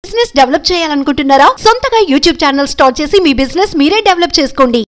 business develop చేయాలనుకుంటున్నారా సొంతగా YouTube channel start చేసి మీ బిజినెస్ మీరే డెవలప్ చేసుకోండి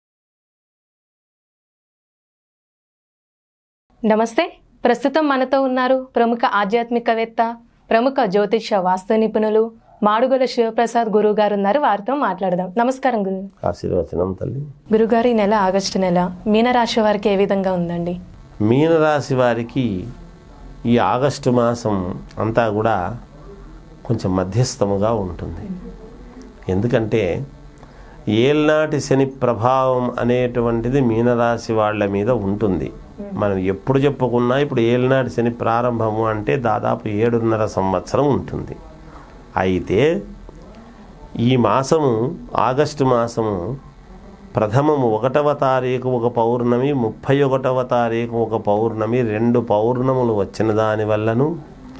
నమస్తే ప్రస్తుతం మనతో ఉన్నారు ప్రముఖ ఆధ్యాత్మికవేత్త ప్రముఖ జ్యోతిష వాస్తు నిపుణులు మాడుగుల శివప్రసాద్ గురువు గారు ఉన్నారు వారితో మాట్లాడదాం నమస్కారం గురు ఆశీర్వచనం తల్లి గురుగారు ఈ నెల ఆగస్టు నెల మీనరాశి వారికి ఏ విధంగా ఉందండి మీనరాశి వారికి ఈ ఆగస్టు మాసం అంతా కూడా కొంచెం మధ్యస్థముగా ఉంటుంది ఎందుకంటే ఏల్నాటి శని ప్రభావం అనేటువంటిది మీనరాశి వాళ్ళ మీద ఉంటుంది మనం ఎప్పుడు చెప్పుకున్నా ఇప్పుడు ఏల్నాటి శని ప్రారంభము అంటే దాదాపు ఏడున్నర సంవత్సరం ఉంటుంది అయితే ఈ మాసము ఆగస్టు మాసము ప్రథమము ఒకటవ తారీఖు ఒక పౌర్ణమి ముప్పై ఒకటవ తారీఖు ఒక పౌర్ణమి రెండు పౌర్ణములు వచ్చిన దాని వల్లను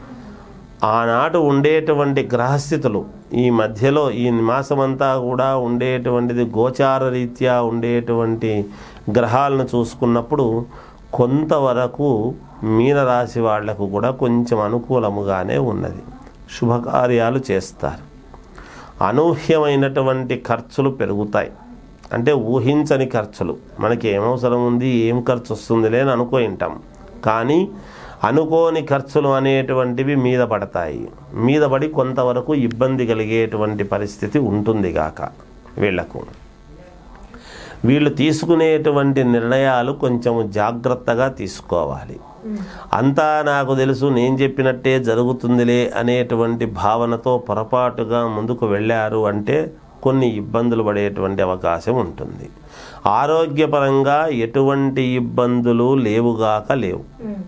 ఆనాడు ఉండేటువంటి గ్రహస్థితులు ఈ మధ్యలో ఈ మాసమంతా కూడా ఉండేటువంటిది గోచార రీత్యా ఉండేటువంటి గ్రహాలను చూసుకున్నప్పుడు కొంతవరకు మీనరాశి వాళ్లకు కూడా కొంచెం అనుకూలముగానే ఉన్నది శుభకార్యాలు చేస్తారు అనూహ్యమైనటువంటి ఖర్చులు పెరుగుతాయి అంటే ఊహించని ఖర్చులు మనకి ఏమవసరం ఉంది ఏం ఖర్చు వస్తుందిలే అని అనుకుంటాం కానీ అనుకోని ఖర్చులు అనేటువంటివి మీద పడతాయి మీద పడి కొంతవరకు ఇబ్బంది కలిగేటువంటి పరిస్థితి ఉంటుంది గాక వీళ్లకు వీళ్ళు తీసుకునేటువంటి నిర్ణయాలు కొంచెం జాగ్రత్తగా తీసుకోవాలి అంతా నాకు తెలుసు నేను చెప్పినట్టే జరుగుతుందిలే అనేటువంటి భావనతో పొరపాటుగా ముందుకు వెళ్ళారు అంటే కొన్ని ఇబ్బందులు పడేటువంటి అవకాశం ఉంటుంది ఆరోగ్యపరంగా ఎటువంటి ఇబ్బందులు లేవుగాక లేవు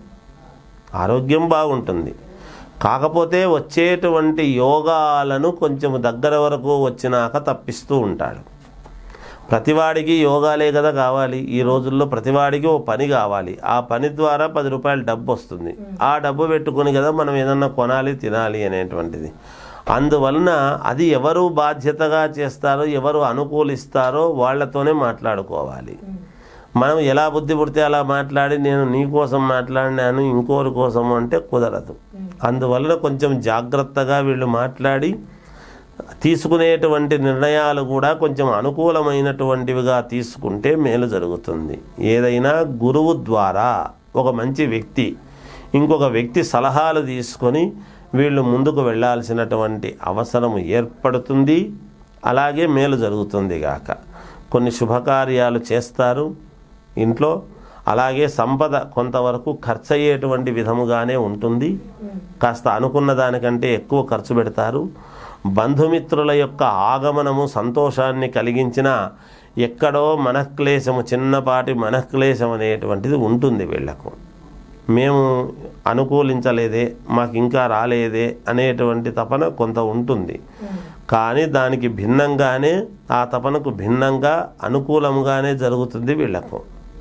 ఆరోగ్యం బాగుంటుంది కాకపోతే వచ్చేటువంటి యోగాలను కొంచెం దగ్గర వరకు వచ్చినాక తప్పిస్తూ ఉంటాడు ప్రతివాడికి యోగాలే కదా కావాలి ఈ రోజుల్లో ప్రతివాడికి ఓ పని కావాలి ఆ పని ద్వారా పది రూపాయలు డబ్బు వస్తుంది ఆ డబ్బు పెట్టుకొని కదా మనం ఏదన్నా కొనాలి తినాలి అనేటువంటిది అందువలన అది ఎవరు బాధ్యతగా చేస్తారో ఎవరు అనుకూలిస్తారో వాళ్ళతోనే మాట్లాడుకోవాలి మనం ఎలా బుద్ధి పుడితే అలా మాట్లాడి నేను నీ కోసం మాట్లాడినాను ఇంకోరి కోసం అంటే కుదరదు అందువలన కొంచెం జాగ్రత్తగా వీళ్ళు మాట్లాడి తీసుకునేటువంటి నిర్ణయాలు కూడా కొంచెం అనుకూలమైనటువంటివిగా తీసుకుంటే మేలు జరుగుతుంది ఏదైనా గురువు ద్వారా ఒక మంచి వ్యక్తి ఇంకొక వ్యక్తి సలహాలు తీసుకొని వీళ్ళు ముందుకు వెళ్ళాల్సినటువంటి అవసరం ఏర్పడుతుంది అలాగే మేలు జరుగుతుంది గాక కొన్ని శుభకార్యాలు చేస్తారు ఇంట్లో అలాగే సంపద కొంతవరకు ఖర్చు అయ్యేటువంటి విధముగానే ఉంటుంది కాస్త అనుకున్న దానికంటే ఎక్కువ ఖర్చు పెడతారు బంధుమిత్రుల యొక్క ఆగమనము సంతోషాన్ని కలిగించిన ఎక్కడో మనక్లేశము చిన్నపాటి మనక్లేశం అనేటువంటిది ఉంటుంది వీళ్లకు మేము అనుకూలించలేదే మాకు ఇంకా రాలేదే అనేటువంటి తపన కొంత ఉంటుంది కానీ దానికి భిన్నంగానే ఆ తపనకు భిన్నంగా అనుకూలంగానే జరుగుతుంది వీళ్లకు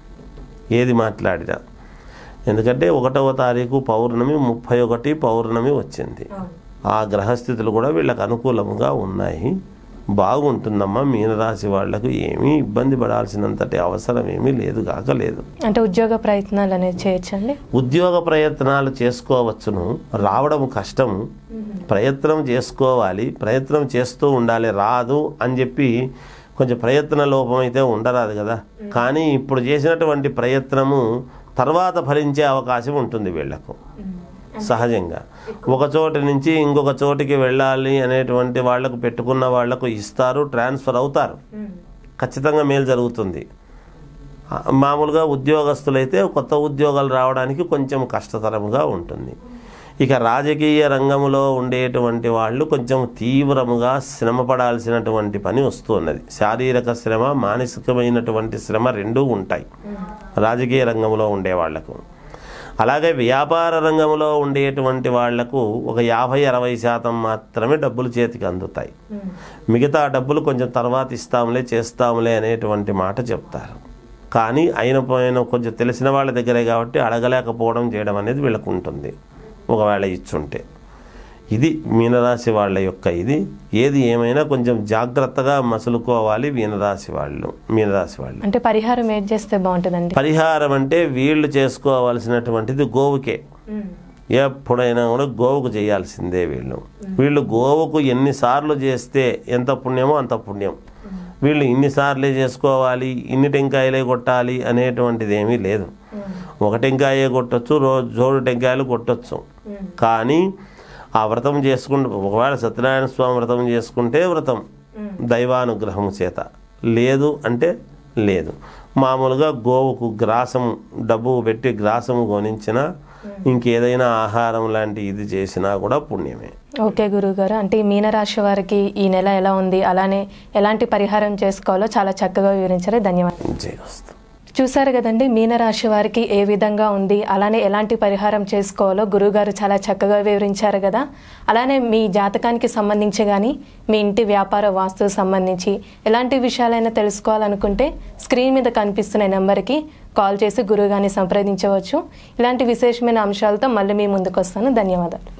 ఏది మాట్లాడినా ఎందుకంటే ఒకటవ తారీఖు పౌర్ణమి ముప్పై ఒకటి పౌర్ణమి వచ్చింది ఆ గ్రహస్థితులు కూడా వీళ్ళకి అనుకూలముగా ఉన్నాయి బాగుంటుందమ్మా మీనరాశి వాళ్లకు ఏమీ ఇబ్బంది పడాల్సినంతటి అవసరం ఏమీ లేదు కాక లేదు అంటే ఉద్యోగ ప్రయత్నాలు అనేది చేయొచ్చండి ఉద్యోగ ప్రయత్నాలు చేసుకోవచ్చును రావడం కష్టం ప్రయత్నం చేసుకోవాలి ప్రయత్నం చేస్తూ ఉండాలి రాదు అని చెప్పి కొంచెం ప్రయత్న లోపం అయితే ఉండరాదు కదా కానీ ఇప్పుడు చేసినటువంటి ప్రయత్నము తర్వాత ఫలించే అవకాశం ఉంటుంది వీళ్లకు సహజంగా ఒక చోటు నుంచి ఇంకొక చోటికి వెళ్ళాలి అనేటువంటి వాళ్లకు పెట్టుకున్న వాళ్లకు ఇస్తారు ట్రాన్స్ఫర్ అవుతారు ఖచ్చితంగా మేలు జరుగుతుంది ఆ, మామూలుగా ఉద్యోగస్తులైతే కొత్త ఉద్యోగాలు రావడానికి కొంచెం కష్టతరముగా ఉంటుంది ఇక రాజకీయ రంగంలో ఉండేటువంటి వాళ్ళు కొంచెం తీవ్రముగా శ్రమ పడాల్సినటువంటి పని వస్తున్నది శారీరక శ్రమ మానసికమైనటువంటి శ్రమ రెండూ ఉంటాయి రాజకీయ రంగంలో ఉండే వాళ్లకు అలాగే వ్యాపార రంగంలో ఉండేటువంటి వాళ్లకు ఒక యాభై అరవై శాతం మాత్రమే డబ్బులు చేతికి అందుతాయి మిగతా డబ్బులు కొంచెం తర్వాత ఇస్తాంలే చేస్తాంలే అనేటువంటి మాట చెప్తారు కానీ అయిన పోయిన కొంచెం తెలిసిన వాళ్ళ దగ్గరే కాబట్టి అడగలేకపోవడం చేయడం అనేది వీళ్ళకు ఉంటుంది ఒకవేళ ఇచ్చుంటే ఇది మీనరాశి వాళ్ళ యొక్క ఇది ఏది ఏమైనా కొంచెం జాగ్రత్తగా మసులుకోవాలి మీనరాశి వాళ్ళు మీనరాశి వాళ్ళు అంటే పరిహారం ఏది చేస్తే బాగుంటుందండి పరిహారం అంటే వీళ్ళు చేసుకోవాల్సినటువంటిది గోవుకే ఎప్పుడైనా కూడా గోవుకు చేయాల్సిందే వీళ్ళు వీళ్ళు గోవుకు ఎన్నిసార్లు చేస్తే ఎంత పుణ్యమో అంత పుణ్యం వీళ్ళు ఇన్నిసార్లే చేసుకోవాలి ఇన్ని టెంకాయలే కొట్టాలి అనేటువంటిది ఏమీ లేదు ఒక టెంకాయే కొట్టొచ్చు రోజు జోడు టెంకాయలు కొట్టొచ్చు కానీ ఆ వ్రతం చేసుకుంటే ఒకవేళ సత్యనారాయణ స్వామి వ్రతం చేసుకుంటే వ్రతం దైవానుగ్రహం చేత లేదు అంటే లేదు మామూలుగా గోవుకు గ్రాసం డబ్బు పెట్టి గ్రాసము కొనించిన ఇంకేదైనా ఆహారం లాంటి ఇది చేసినా కూడా పుణ్యమే ఓకే గురుగారు అంటే ఈ మీనరాశి వారికి ఈ నెల ఎలా ఉంది అలానే ఎలాంటి పరిహారం చేసుకోవాలో చాలా చక్కగా వివరించారు ధన్యవాదాలు జయస్తు చూసారు కదండి మీనరాశి వారికి ఏ విధంగా ఉంది అలానే ఎలాంటి పరిహారం చేసుకోవాలో గురువుగారు చాలా చక్కగా వివరించారు కదా అలానే మీ జాతకానికి సంబంధించి కానీ మీ ఇంటి వ్యాపార వాస్తుకు సంబంధించి ఎలాంటి విషయాలైనా తెలుసుకోవాలనుకుంటే స్క్రీన్ మీద కనిపిస్తున్న నెంబర్కి కాల్ చేసి గురువుగారిని సంప్రదించవచ్చు ఇలాంటి విశేషమైన అంశాలతో మళ్ళీ మీ ముందుకు వస్తాను ధన్యవాదాలు